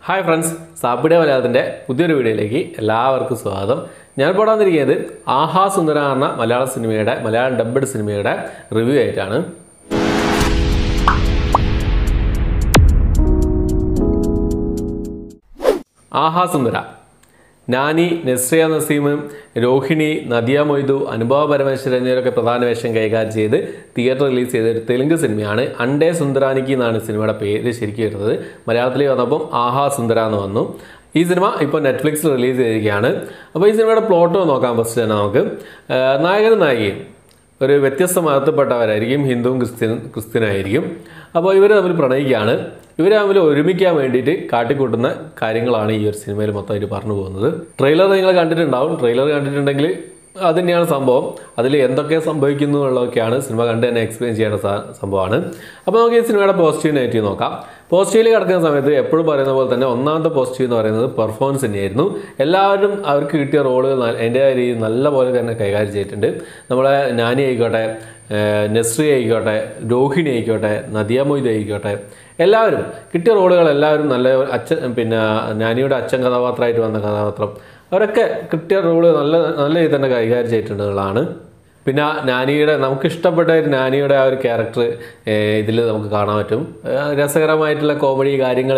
hi friends സാപ്പിടെ മലയാളത്തിൻ്റെ പുതിയൊരു വീഡിയോയിലേക്ക് എല്ലാവർക്കും സ്വാഗതം ഞാൻ ഇപ്പോൾ വന്നിരിക്കുന്നത് ആഹാ സുന്ദര എന്ന മലയാള സിനിമയുടെ മലയാളം ഡബ്ബഡ് സിനിമയുടെ റിവ്യൂ ആയിട്ടാണ് ആഹാ സുന്ദര നാനി നസ്രിയ നസീം രോഹിണി നദിയ മൊയ്തു അനുഭവ പരമേശ്വരൻ എന്നിവരൊക്കെ പ്രധാന വേഷം കൈകാര്യം ചെയ്ത് തിയേറ്റർ റിലീസ് ചെയ്ത ഒരു തെലുങ്ക് സിനിമയാണ് അണ്ടേ സുന്ദരാനിക്ക് എന്നാണ് സിനിമയുടെ പേര് ശരിക്കും വരുന്നത് മലയാളത്തിൽ വന്നപ്പം ആഹാ സുന്ദര എന്ന് വന്നു ഈ സിനിമ ഇപ്പോൾ നെറ്റ്ഫ്ലിക്സിൽ റിലീസ് ചെയ്തിരിക്കുകയാണ് അപ്പോൾ ഈ സിനിമയുടെ പ്ലോട്ട് നോക്കാം ഫസ്റ്റ് തന്നെ നമുക്ക് ആ, നായകനും നായികയും ഒരു വ്യത്യസ്ത മതത്തിൽപ്പെട്ടവരായിരിക്കും ഹിന്ദുവും ക്രിസ്ത്യൻ ക്രിസ്ത്യനായിരിക്കും അപ്പോൾ ഇവർ തമ്മിൽ പ്രണയിക്കുകയാണ് ഇവർ തമ്മിൽ ഒരുമിക്കാൻ വേണ്ടിയിട്ട് കാട്ടിക്കൂട്ടുന്ന കാര്യങ്ങളാണ് ഈ ഒരു സിനിമയിൽ മൊത്തമായിട്ട് പറഞ്ഞു പോകുന്നത് ട്രെയിലർ നിങ്ങൾ കണ്ടിട്ടുണ്ടാവും ട്രെയിലർ കണ്ടിട്ടുണ്ടെങ്കിൽ അത് തന്നെയാണ് സംഭവം അതിൽ എന്തൊക്കെ സംഭവിക്കുന്നു എന്നുള്ളതൊക്കെയാണ് സിനിമ കണ്ട് തന്നെ എക്സ്പ്ലെയിൻ ചെയ്യേണ്ട സ- സംഭവമാണ് അപ്പോൾ നമുക്ക് ഈ സിനിമയുടെ പോസിറ്റീവ് നെഗറ്റീവ് നോക്കാം പോസിറ്റീവിൽ കിടക്കുന്ന സമയത്ത് എപ്പോഴും പറയുന്ന പോലെ തന്നെ ഒന്നാമത്തെ പോസിറ്റീവ് എന്ന് പറയുന്നത് പെർഫോമൻസ് തന്നെയായിരുന്നു എല്ലാവരും അവർക്ക് കിട്ടിയ റോളുകൾ അതിൻ്റെ രീതി നല്ല പോലെ തന്നെ കൈകാര്യം ചെയ്തിട്ടുണ്ട് നമ്മളെ നാനി ആയിക്കോട്ടെ ഏഹ് നസ്രി ആയിക്കോട്ടെ രോഹിണി ആയിക്കോട്ടെ നദിയ മൊയ്ത് ആയിക്കോട്ടെ എല്ലാവരും കിട്ടിയ റോളുകൾ എല്ലാവരും നല്ല അച്ഛൻ പിന്നെ നാനിയുടെ അച്ഛൻ കഥാപാത്രമായിട്ട് വന്ന കഥാപാത്രം അവരൊക്കെ കിട്ടിയ റോള് നല്ല നല്ല രീതിയിൽ തന്നെ കൈകാര്യം ചെയ്തിട്ടുണ്ട് എന്നുള്ളതാണ് പിന്നെ നാനിയുടെ നമുക്ക് ഇഷ്ടപ്പെട്ട ഒരു നാനിയുടെ ആ ഒരു ക്യാരക്ടർ ഇതിൽ നമുക്ക് കാണാൻ പറ്റും ഏഹ് രസകരമായിട്ടുള്ള കോമഡി കാര്യങ്ങൾ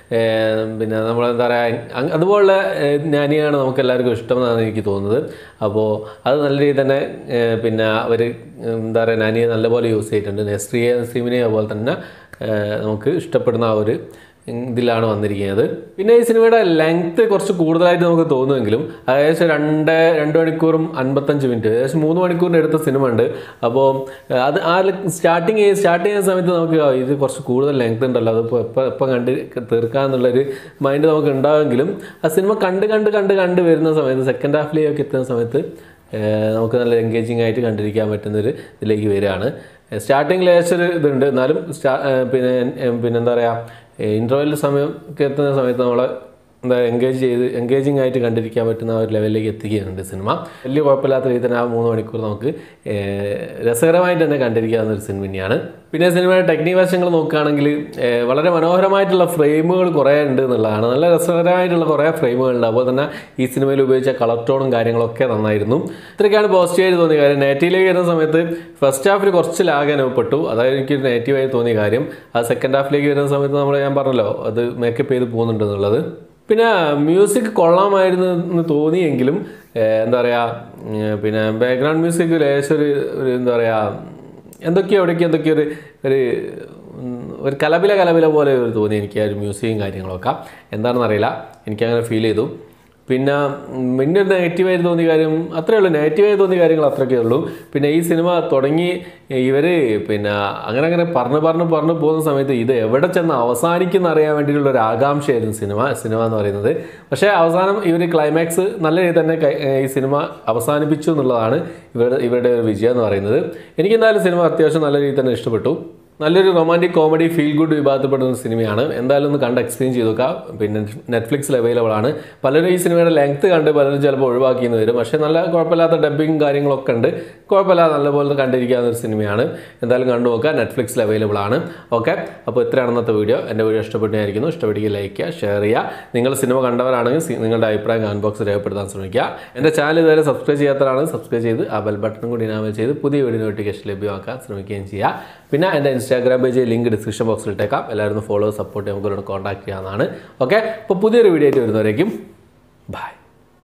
പിന്നെ നമ്മളെന്താ പറയുക അതുപോലുള്ള ഏഹ് നാനിയാണ് നമുക്ക് എല്ലാവർക്കും ഇഷ്ടം എന്നാണ് എനിക്ക് തോന്നുന്നത് അപ്പോൾ അത് നല്ല രീതിയിൽ തന്നെ ഏഹ് പിന്നെ അവർ എന്താ പറയുക നാനിയെ നല്ലപോലെ യൂസ് ചെയ്തിട്ടുണ്ട് നെസ്ട്രിയെ നസീമിനെ അതുപോലെ തന്നെ ഏഹ് നമുക്ക് ഇഷ്ടപ്പെടുന്ന ആ ഒരു ഇതിലാണ് വന്നിരിക്കുന്നത് പിന്നെ ഈ സിനിമയുടെ ലെങ്ത് കുറച്ച് കൂടുതലായിട്ട് നമുക്ക് തോന്നുമെങ്കിലും ഏകദേശം രണ്ട് രണ്ട് മണിക്കൂറും അൻപത്തഞ്ച് മിനിറ്റ് ഏകദേശം മൂന്ന് മണിക്കൂറിന് എടുത്ത സിനിമ ഉണ്ട് അപ്പോൾ അത് ആ സ്റ്റാർട്ടിങ് സ്റ്റാർട്ട് ചെയ്യുന്ന സമയത്ത് നമുക്ക് ആ, ഇത് കുറച്ച് കൂടുതൽ ലെങ്ത് ഉണ്ടല്ലോ അതിപ്പോൾ എപ്പോൾ എപ്പോൾ കണ്ട് തീർക്കാമെന്നുള്ളൊരു മൈൻഡ് നമുക്ക് ഉണ്ടാകുമെങ്കിലും ആ സിനിമ കണ്ട് കണ്ട് കണ്ട് കണ്ട് വരുന്ന സമയത്ത് സെക്കൻഡ് ഹാഫിലേക്ക് എത്തുന്ന സമയത്ത് ഏഹ് നമുക്ക് നല്ല എൻഗേജിങ് ആയിട്ട് കണ്ടിരിക്കാൻ പറ്റുന്നൊരു ഇതിലേക്ക് വരികയാണ് സ്റ്റാർട്ടിങ്ങിൽ ലേശം ഒരു ഇതുണ്ട് എന്നാലും സ്റ്റാ ഏഹ് പിന്നെ ഏഹ് പിന്നെ എന്താ പറയുക ഇൻ്റർവെൽ സമയം ഒക്കെ എത്തുന്ന സമയത്ത് നമ്മളെ എന്താ എൻഗേജ് ചെയ്ത് എൻഗേജിങ് ആയിട്ട് കണ്ടിരിക്കാൻ പറ്റുന്ന ആ ഒരു ലെവലിലേക്ക് എത്തിക്കുന്നുണ്ട് സിനിമ വലിയ കുഴപ്പമില്ലാത്ത രീതിയിൽ തന്നെ ആ മൂന്ന് മണിക്കൂർ നമുക്ക് ഏഹ് രസകരമായിട്ട് തന്നെ കണ്ടിരിക്കാവുന്ന ഒരു സിനിമ തന്നെയാണ് പിന്നെ സിനിമയുടെ ടെക്നിക് വശങ്ങൾ നോക്കുകയാണെങ്കിൽ ഏഹ് വളരെ മനോഹരമായിട്ടുള്ള ഫ്രെയിമുകൾ കുറേ ഉണ്ട് എന്നുള്ളതാണ് നല്ല രസകരമായിട്ടുള്ള കുറേ ഫ്രെയിമുകളുണ്ട് അതുപോലെ തന്നെ ഈ സിനിമയിൽ ഉപയോഗിച്ച കളർ ടോണും കാര്യങ്ങളൊക്കെ നന്നായിരുന്നു ഇത്രയൊക്കെയാണ് പോസിറ്റീവായിട്ട് തോന്നിയ കാര്യം നെഗറ്റീവിലേക്ക് വരുന്ന സമയത്ത് ഫസ്റ്റ് ഹാഫിൽ കുറച്ച് ലാഗ് അനുഭവപ്പെട്ടു അതായത് എനിക്ക് നെഗറ്റീവായി തോന്നിയ കാര്യം ആ സെക്കൻഡ് ഹാഫിലേക്ക് വരുന്ന സമയത്ത് നമ്മൾ ഞാൻ പറഞ്ഞല്ലോ അത് മേക്കപ്പ് ചെയ്ത് പോകുന്നുണ്ട് എന്നുള്ളത് പിന്നെ മ്യൂസിക് കൊള്ളാമായിരുന്നു എന്ന് തോന്നിയെങ്കിലും ഏഹ് എന്താ പറയുക ഉം, പിന്നെ ബാക്ക്ഗ്രൗണ്ട് മ്യൂസിക് ലേശം ഒരു ഒരു എന്താ പറയുക എന്തൊക്കെയോ എവിടേക്കോ എന്തൊക്കെയോ ഒരു ഒരു ഉം, ഒരു കലപില കലപില പോലെ ഒരു തോന്നി എനിക്ക് ആ ഒരു മ്യൂസിക്കും കാര്യങ്ങളൊക്കെ എന്താണെന്ന് അറിയില്ല എനിക്കങ്ങനെ ഫീൽ ചെയ്തു പിന്നെ ഉം, പിന്നെ ഒരു നെഗറ്റീവായി തോന്നിയ കാര്യം അത്രയേ ഉള്ളൂ നെഗറ്റീവായി തോന്നിയ കാര്യങ്ങൾ അത്രയൊക്കെ ഉള്ളൂ പിന്നെ ഈ സിനിമ തുടങ്ങി ഇവർ പിന്നെ അങ്ങനെ അങ്ങനെ പറഞ്ഞ് പറഞ്ഞ് പറഞ്ഞ് പോകുന്ന സമയത്ത് ഇത് എവിടെ ചെന്ന് അവസാനിക്കുന്ന അറിയാൻ വേണ്ടിയിട്ടുള്ള ഒരു ആകാംക്ഷയായിരുന്നു സിനിമ സിനിമ എന്ന് പറയുന്നത് പക്ഷേ അവസാനം ഇവർ ക്ലൈമാക്സ് നല്ല രീതിയിൽ തന്നെ കൈ- ഈ സിനിമ അവസാനിപ്പിച്ചു എന്നുള്ളതാണ് ഇവരുടെ ഇവരുടെ ഒരു വിജയം എന്ന് പറയുന്നത് എനിക്ക് എന്തായാലും സിനിമ അത്യാവശ്യം നല്ല രീതിയിൽ തന്നെ ഇഷ്ടപ്പെട്ടു നല്ലൊരു റൊമാൻറ്റിക് കോമഡി ഫീൽ ഗുഡ് വിഭാഗത്തിൽപ്പെടുന്ന സിനിമയാണ് എന്തായാലും ഒന്ന് കണ്ട് എക്സ്പീരിയൻസ് ചെയ്ത് നോക്കാം പിന്നെ നെറ്റ്ഫ്ലിക്സിൽ അവൈലബിൾ ആണ് പലരും ഈ സിനിമയുടെ ലെങ്ത് കണ്ട് പലരും ചിലപ്പോൾ ഒഴിവാക്കിയെന്ന് വരും പക്ഷേ നല്ല കുഴപ്പമില്ലാത്ത ഡബ്ബിങ് കാര്യങ്ങളൊക്കെ ഉണ്ട് കുഴപ്പമില്ലാതെ നല്ലപോലെ കണ്ടിരിക്കാവുന്ന ഒരു സിനിമയാണ് എന്തായാലും കണ്ടു നോക്കുക നെറ്റ്ഫ്ലിക്സിൽ അവൈലബിൾ ആണ് ഓക്കെ അപ്പോൾ ഇത്രയാണ് ഇന്നത്തെ വീഡിയോ എൻ്റെ വീഡിയോ ഇഷ്ടപ്പെട്ടായിരിക്കുന്നു ഇഷ്ടപ്പെടുക ലൈക്ക് ചെയ്യുക ഷെയർ ചെയ്യുക നിങ്ങൾ സിനിമ കണ്ടവരാണെങ്കിൽ സി- നിങ്ങളുടെ അഭിപ്രായം കമൻറ്റ് ബോക്സിൽ രേഖപ്പെടുത്താൻ ശ്രമിക്കുക എൻ്റെ ചാനൽ ഇതുവരെ സബ്സ്ക്രൈബ് ചെയ്യാത്തവരാണ് സബ്സ്ക്രൈബ് ചെയ്ത് ആ ബെൽ ബട്ടൺ കൂടി ഇനാമൽ ചെയ്ത് പുതിയ വീഡിയോ നോട്ടിഫിക്കേഷൻ ലഭ്യമാക്കാൻ ശ്രമിക്കുകയും ചെയ്യുക പിന്നെ എൻ്റെ ഇൻസ്റ്റാഗ്രാം പേജ് ലിങ്ക് ഡിസ്ക്രിപ്ഷൻ ബോക്സിൽ ഇട്ടേക്കാം എല്ലാവരും ഫോളോ സപ്പോർട്ട് നമുക്കൊരു കോൺടാക്ട് ചെയ്യാവുന്നതാണ് ഓക്കെ അപ്പോൾ പുതിയൊരു വീഡിയോ ആയിട്ട് വരുന്നവരേക്കും ബൈ